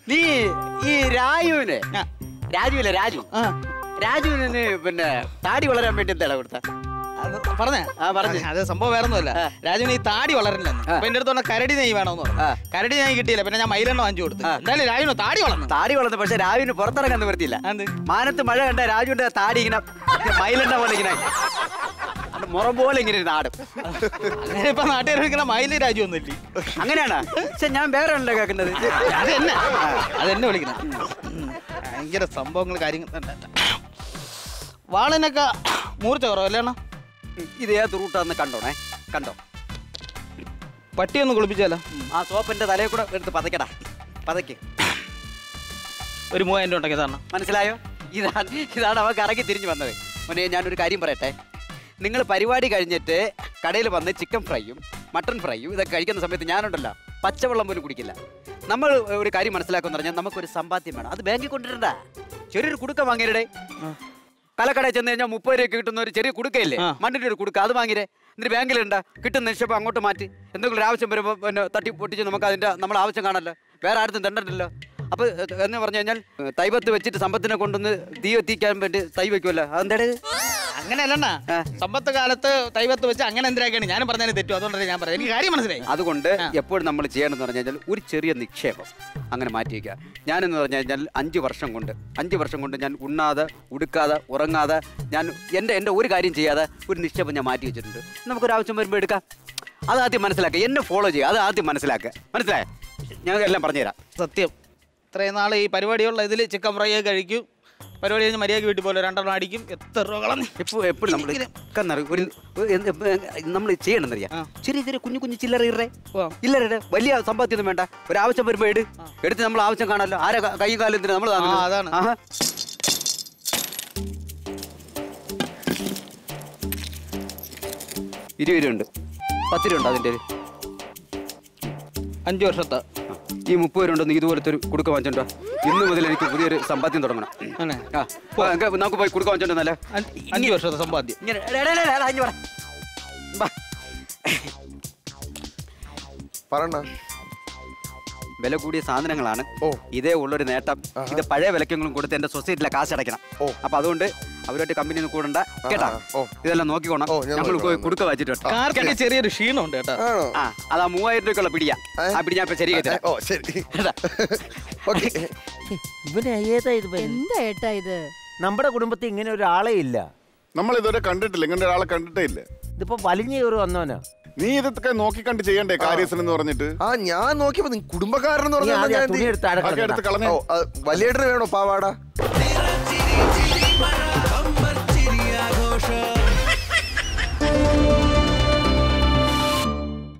നീ ഈ രാജുവിന് ആ. രാജുവില്ലേ രാജു ആ രാജുവിന് നീ പിന്നെ താടി വളരാൻ വേണ്ടി എന്താ കൊടുത്ത അത് പറഞ്ഞ ആ, പറഞ്ഞ്. അത് സംഭവം വേറെ ഒന്നുമല്ല ആ. രാജുവിന് ഈ താടി വളരില്ലെന്ന് ആ. അപ്പൊ എന്റെ അടുത്ത് പറഞ്ഞ കരടി നെയ് വേണമെന്ന് പറഞ്ഞു ആ. കരടി നെയ് കിട്ടിയില്ല പിന്നെ ഞാൻ മയിലെണ്ണ വാങ്ങിച്ചു കൊടുത്തു ആ. എന്തായാലും രാജുവിന് താടി വളർന്നു താടി വളർന്നു പക്ഷെ രാജുവിന് പുറത്തിറങ്ങാൻ നിവർത്തിയില്ല എന്ത്? മാനത്ത് മഴ കണ്ട രാജുവിന്റെ താടി ഇങ്ങനെ മയിലെണ്ണ പോലെ ഇങ്ങനെ അത് മുറം പോലെ ഇങ്ങനെ ഒരു നാടും അങ്ങനെ ഇപ്പൊ നാട്ടുകാർ വിളിക്കണ മയില് രാജു ഒന്നുമില്ല അങ്ങനെയാണ് പക്ഷെ ഞാൻ വേറെ ആണല്ലോ കേൾക്കുന്നത് അത് എന്നെ അത് എന്നെ വിളിക്കണം ഉം. ഭയങ്കര സംഭവങ്ങൾ കാര്യങ്ങൾ വാളിനൊക്കെ മൂർച്ച കുറവല്ലേ അണ്ണാ ഇത് ഏത് റൂട്ടാന്ന് കണ്ടോണേ കണ്ടോ പട്ടിയൊന്ന് കുളിപ്പിച്ചാലോ ആ സോപ്പിന്റെ തലയിൽ കൂടെ എടുത്ത് പതക്കടാ പതക്ക് ഒരു മൂവായിരം രൂപ ഉണ്ടെങ്കിൽ തന്നെ മനസ്സിലായോ ഇതാണ് ഇതാണ് അവൻ കറങ്ങി തിരിഞ്ഞു വന്നത് മോനെ ഞാനൊരു കാര്യം പറയട്ടെ നിങ്ങൾ പരിപാടി കഴിഞ്ഞിട്ട് കടയിൽ വന്ന് ചിക്കൻ ഫ്രൈയും മട്ടൺ ഫ്രൈയും ഇതൊക്കെ കഴിക്കുന്ന സമയത്ത് ഞാനുണ്ടല്ലോ പച്ചവെള്ളം പോലും കുടിക്കില്ല നമ്മൾ ഒരു കാര്യം മനസ്സിലാക്കുമെന്ന് പറഞ്ഞാൽ നമുക്കൊരു സമ്പാദ്യം വേണം അത് ബാങ്കിൽ കൊണ്ടുവരണ്ട ചെറിയൊരു കുടുക്ക വാങ്ങിയരുടെ കലക്കടയിൽ ചെന്ന് കഴിഞ്ഞാൽ മുപ്പത് രൂപ കിട്ടുന്ന ഒരു ചെറിയ കുടുക്കയില്ലേ ആ. മണ്ണിന്റെ ഒരു കുടുക്ക അത് വാങ്ങിരേ എന്നിട്ട് ബാങ്കിലുണ്ട കിട്ടുന്ന നിക്ഷേപം അങ്ങോട്ട് മാറ്റി എന്തെങ്കിലും ഒരു ആവശ്യം വരുമ്പോൾ പിന്നെ തട്ടി പൊട്ടിച്ച് നമുക്ക് അതിന്റെ നമ്മുടെ ആവശ്യം കാണല്ലോ വേറെ ആർക്കും തണ്ടല്ലോ അപ്പൊ ഏ, എന്ന് പറഞ്ഞു കഴിഞ്ഞാൽ ഏ, തൈപത്ത് വെച്ചിട്ട് സമ്പത്തിനെ കൊണ്ടൊന്ന് തീ എത്തിക്കാൻ വേണ്ടി തൈ വെക്കുമല്ലോ അതെന്താട് അങ്ങനെയല്ലണ്ണ ആ. സമ്പത്ത് കാലത്ത് തൈവത്ത് വെച്ച് അങ്ങനെ എന്തിനാക്കാണ് ഞാൻ പറഞ്ഞാലും തെറ്റു അതുകൊണ്ടല്ലേ ഞാൻ പറയാം എനിക്ക് കാര്യം മനസ്സിലായി അതുകൊണ്ട് ആ. എപ്പോഴും നമ്മൾ ചെയ്യണമെന്ന് പറഞ്ഞു കഴിഞ്ഞാൽ ഒരു ചെറിയ നിക്ഷേപം അങ്ങനെ മാറ്റി വയ്ക്കുക ഞാനെന്ന് പറഞ്ഞു കഴിഞ്ഞാൽ അഞ്ച് വർഷം കൊണ്ട് അഞ്ച് വർഷം കൊണ്ട് ഞാൻ ഉണ്ണാതെ ഉടുക്കാതെ ഉറങ്ങാതെ ഞാൻ എൻ്റെ എൻ്റെ ഒരു കാര്യം ചെയ്യാതെ ഒരു നിക്ഷേപം ഞാൻ മാറ്റി വെച്ചിട്ടുണ്ട് നമുക്കൊരു ആവശ്യം വരുമ്പോൾ എടുക്കാം അത് ആദ്യം മനസ്സിലാക്കുക എന്നെ ഫോളോ ചെയ്യുക അത് ആദ്യം മനസ്സിലാക്കുക മനസ്സിലായോ ഞങ്ങൾക്ക് എല്ലാം പറഞ്ഞുതരാം സത്യം ഇത്രയും നാൾ ഈ പരിപാടിയുള്ള ഇതിൽ ചിക്കൻ ഫ്രൈ ഒക്കെ കഴിക്കും പരിപാടി കഴിഞ്ഞ് മര്യാദയ്ക്ക് വീട്ടിൽ പോലെ രണ്ടെണ്ണം അടിക്കും എത്ര രൂപ കളഞ്ഞു എപ്പോഴും എപ്പോഴും നമ്മൾ ഒരു നമ്മൾ ചെയ്യണമെന്നറിയാം ആ. ചെറിയ ചെറിയ കുഞ്ഞു കുഞ്ഞു ചില്ലറ ഇറേ ഓ. ഇല്ലറേ വലിയ സമ്പാദ്യമൊന്നും വേണ്ട ഒരു ആവശ്യം വരുമ്പോൾ എടു എടുത്ത് നമ്മൾ ആവശ്യം കാണാമല്ലോ ആരെ ക- കൈ കാലം എന്തിനാ നമ്മൾ ആ, അതാണ്. ഇരുപത് രൂപ ഉണ്ട് പത്ത് രൂപ ഉണ്ട് അതിൻ്റെ അഞ്ച് വർഷത്തെ ഈ മുപ്പത് രൂപ ഉണ്ടെന്ന് ഇതുപോലത്തെ ഒരു കുടുക്ക വാങ്ങിച്ചോണ്ടോ ഇന്ന് മുതൽ എനിക്ക് പുതിയൊരു സമ്പാദ്യം തുടങ്ങണം ആണ് ആ പോ, എങ്ക നമുക്ക് പോയി കുടുക്ക വാങ്ങിച്ചോണ്ടല്ലേ അഞ്ച് അഞ്ച് വർഷത്തെ സമ്പാദ്യം ഇങ്ങനെ എടാ, എടാ, എടാ, എടാ, ഇങ്ങ് വാ. വാ. പറയണ വില കൂടിയ സാധനങ്ങളാണ് ഓ. ഇതേ ഉള്ളൊരു നേട്ടം ഇത് പഴയ വിലക്കെങ്കിലും കൊടുത്ത് എന്റെ സൊസൈറ്റിയിലെ കാശ് അടയ്ക്കണം ഓ. അപ്പൊ അതുകൊണ്ട് അവരുമായിട്ട് കമ്പനി ഒന്നും കൂടണ്ട കേട്ടാ ആ, ഓ. ഇതെല്ലാം നോക്കിക്കോണം ഓ, ഞാൻ നമ്മൾ പോയി നോക്കിക്കോളാം. കുടുക്ക വെച്ചിട്ട് കാർക്കൊക്കെ ചെറിയൊരു ക്ഷീണമുണ്ട് കേട്ടോ ആണോ ആ അതാ മൂവായിരം രൂപയ്ക്കുള്ള പിടിയാ ഏ? ആ പിടി ഞാൻ ഇപ്പൊ ശരിയാക്കി തരാം ഓ ശരി കേട്ടാ? ഓക്കെ ഇവന് ഏതാ ഇത് പയ്യൻ? എന്താ ഏട്ടാ ഇത് നമ്മുടെ കുടുംബത്തിൽ ഇങ്ങനെ ഒരാളെ ഇല്ല നമ്മൾ ഇതുവരെ കണ്ടിട്ടില്ല ഇങ്ങനെ ഒരാളെ കണ്ടിട്ടേ ഇല്ല ഇതിപ്പോ വലിഞ്ഞു കയറി വന്നവനാ നീ ഇതൊക്കെ നോക്കിക്കണ്ട് ചെയ്യണ്ടേ കാര്യസ്ഥൻ എന്ന് പറഞ്ഞിട്ട് ആ ഞാൻ നോക്കിയപ്പോ നീ കുടുംബക്കാരൻ എന്ന് നീ പറഞ്ഞാൽ ആദ്യം ആ ഞാൻ എന്ത് തുണി ചെയ്യും? എടുത്ത് അടക്കം അതൊക്കെ എടുത്ത് കളഞ്ഞു ഓ, അത് വലിയേട്ടന് വേണോ പാവാട